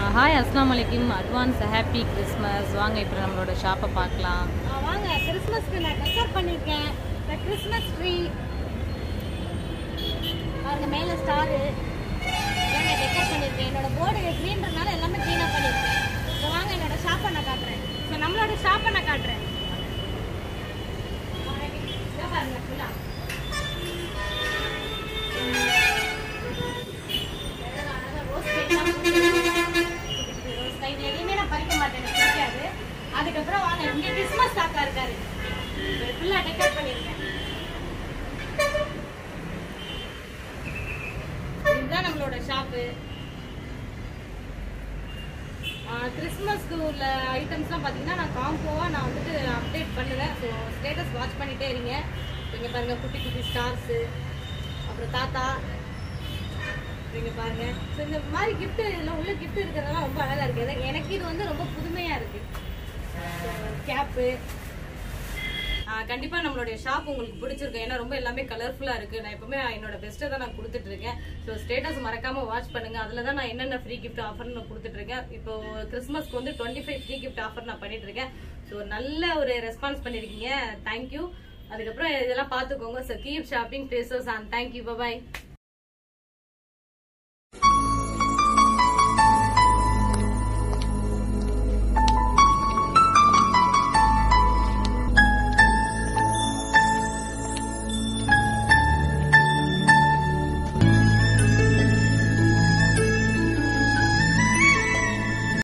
hi அஸ்லாம் வலைக்கும் advance happy Christmas வாங்க இப்போ நம்மளோட ஷாப்பை பார்க்கலாம் ஆ, வாங்க கிறிஸ்மஸ்க்கு நான் டெக்கர் பண்ணியிருக்கேன் இந்த கிறிஸ்மஸ் ட்ரீ பாருங்க மேலே ஸ்டாரு நான் டெக்கர் பண்ணியிருக்கேன் என்னோட போர்டு க்ரீன்றனால எல்லாமே க்ளீனாக பண்ணியிருக்கேன் ஸோ வாங்க என்னோட ஷாப்பை நான் காட்டுறேன் ஸோ நம்மளோட ஷாப்பை நான் காட்டுறேன் இதோ பாருங்க ஃபுல்லாக ரோஸ் ரோஸ் கைட் எதையுமே நான் பறிக்க மாட்டேன் எனக்கு பிடிக்காது அதுக்கப்புறம் வாங்க இங்க கிறிஸ்மஸ் தாத்தா இருக்காரு ஃபுல்லா டெக்கரேட் பண்ணிருக்கேன் இதுதான் நம்மளோட ஷாப்பு கிறிஸ்மஸ்க்கு உள்ள ஐட்டம்ஸ்லாம் பார்த்தீங்கன்னா நான் காம்போவாக நான் வந்துட்டு அப்டேட் பண்ணுவேன் ஸோ ஸ்டேட்டஸ் வாட்ச் பண்ணிட்டே இருங்க இங்கே பாருங்க குட்டி குட்டி ஸ்டார்ஸு அப்புறம் தாத்தா இங்க பாருங்க ஸோ இந்த மாதிரி gift எல்லாம் உள்ள gift இருக்கிறதெல்லாம் ரொம்ப அழகா இருக்கு எனக்கு- எனக்கு இது வந்து ரொம்ப புதுமையா இருக்கு கேப்பு கண்டிப்பா நம்மளுடைய ஷாப் உங்களுக்கு பிடிச்சிருக்கு ஏன்னா ரொம்ப எல்லாமே கலர்ஃபுல்லா இருக்கு நான் எப்பவுமே என்னோட பெஸ்ட்டை தான் நான் கொடுத்துட்டு இருக்கேன் ஸோ ஸ்டேட்டஸ் மறக்காம வாட்ச் பண்ணுங்க அதுல தான் நான் என்னென்ன ஃப்ரீ கிஃப்ட் ஆஃபர் நான் கொடுத்துட்டு இருக்கேன் இப்போ கிறிஸ்மஸ்க்கு வந்து twenty five free gift offer நான் பண்ணிட்டு இருக்கேன் ஸோ நல்ல ஒரு ரெஸ்பான்ஸ் பண்ணிருக்கீங்க தேங்க்யூ அதுக்கப்புறம் இதெல்லாம் பார்த்துக்கோங்க so keep shopping places and thank you bye